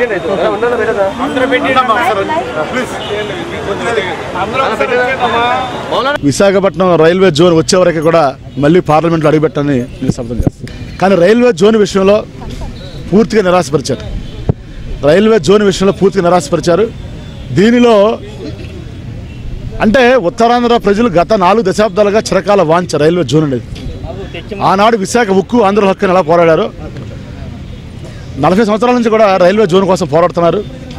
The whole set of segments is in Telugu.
విశాఖపట్నం రైల్వే జోన్ వచ్చే వరకు కూడా మళ్ళీ పార్లమెంట్లో అడుగుపెట్టని నేను శబ్దం చేస్తాను కానీ రైల్వే జోన్ విషయంలో పూర్తిగా నిరాశపరిచారు రైల్వే జోన్ విషయంలో పూర్తిగా నిరాశపరిచారు దీనిలో అంటే ఉత్తరాంధ్ర ప్రజలు గత నాలుగు దశాబ్దాలుగా చిరకాల వాంచ రైల్వే జోన్ అనేది ఆనాడు విశాఖ ఉక్కు ఆంధ్ర హక్కుని ఎలా పోరాడారు నలభై సంవత్సరాల నుంచి కూడా రైల్వే జోన్ కోసం పోరాడుతున్నారు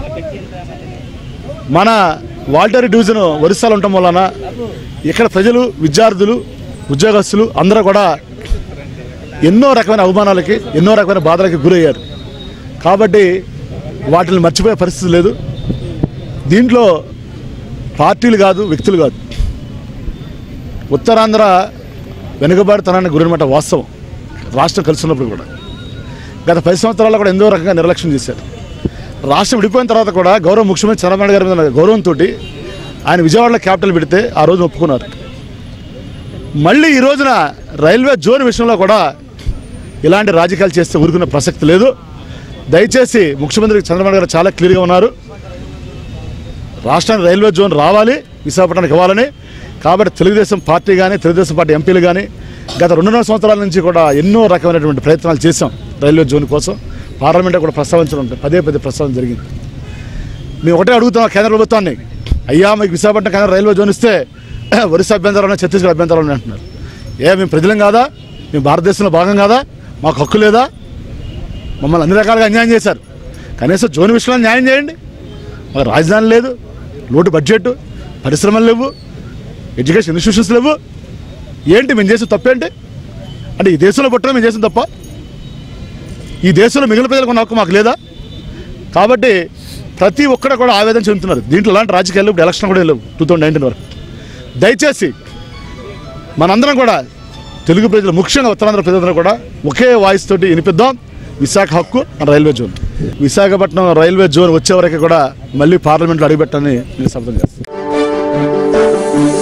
మన వాల్టరీ డివిజన్ ఒరిస్సాలో ఉండటం వలన ఇక్కడ ప్రజలు విద్యార్థులు ఉద్యోగస్తులు అందరూ కూడా ఎన్నో రకమైన అవమానాలకి ఎన్నో రకమైన బాధలకి గురయ్యారు కాబట్టి వాటిని మర్చిపోయే పరిస్థితి లేదు దీంట్లో పార్టీలు కాదు వ్యక్తులు కాదు ఉత్తరాంధ్ర వెనుకబాటుతనానికి గురినమాట వాస్తవం రాష్ట్రం కలిసి ఉన్నప్పుడు కూడా గత పది సంవత్సరాల్లో కూడా ఎంతో రకంగా నిర్లక్ష్యం చేశారు రాష్ట్రం విడిపోయిన తర్వాత కూడా గౌరవ ముఖ్యమంత్రి చంద్రబాబు నాయుడు గారి మీద ఉన్న గౌరవంతో ఆయన విజయవాడలో క్యాపిటల్ పెడితే ఆ రోజు ఒప్పుకున్నారు మళ్ళీ ఈ రోజున రైల్వే జోన్ విషయంలో కూడా ఇలాంటి రాజకీయాలు చేస్తే ఊరుకునే ప్రసక్తి లేదు దయచేసి ముఖ్యమంత్రి చంద్రబాబు గారు చాలా క్లియర్గా ఉన్నారు రాష్ట్రానికి రైల్వే జోన్ రావాలి విశాఖపట్నానికి ఇవ్వాలని కాబట్టి తెలుగుదేశం పార్టీ కానీ తెలుగుదేశం పార్టీ ఎంపీలు కానీ గత రెండున్నర సంవత్సరాల నుంచి కూడా ఎన్నో రకమైనటువంటి ప్రయత్నాలు చేశాం రైల్వే జోన్ కోసం పార్లమెంట్లో కూడా ప్రస్తావించడం పదే పదే ప్రస్తావన జరిగింది మేము ఒకటే అడుగుతున్నాం కేంద్ర ప్రభుత్వాన్ని అయ్యా మీకు విశాఖపట్నం కేంద్ర రైల్వే జోన్ ఇస్తే ఒరిస్సా అభ్యంతరాలు ఉన్నాయి ఛత్తీస్గఢ్ అభ్యంతరాలు ఉన్నాయి అంటున్నారు ఏ మేము ప్రజలం కాదా మేము భారతదేశంలో భాగం కాదా మాకు హక్కు లేదా మమ్మల్ని అన్ని రకాలుగా అన్యాయం చేశారు కనీసం జోన్ విషయంలో న్యాయం చేయండి మాకు రాజధాని లేదు లోటు బడ్జెట్ పరిశ్రమలు లేవు ఎడ్యుకేషన్ ఇన్స్టిట్యూషన్స్ లేవు ఏంటి మేము చేసిన తప్పేంటి అంటే ఈ దేశంలో పుట్టడం మేము చేసిన తప్ప ఈ దేశంలో మిగిలిన ప్రజలకు ఉన్న హక్కు మాకు లేదా కాబట్టి ప్రతి ఒక్కరు కూడా ఆవేదన చెందుతున్నారు దీంట్లో అలాంటి రాజకీయాలు ఇప్పుడు ఎలక్షన్ కూడా లేవు టూ థౌజండ్ నైన్టీన్ వరకు దయచేసి మనందరం కూడా తెలుగు ప్రజలు ముఖ్యంగా ఉత్తరాంధ్ర ప్రజలందరూ కూడా ఒకే వాయిస్ తోటి వినిపిద్దాం విశాఖ హక్కు మన railway zone Visakhapatnam railway zone వచ్చే వరకు కూడా మళ్ళీ పార్లమెంట్లో అడుగుపెట్టని నేను శబ్దం చేస్తాను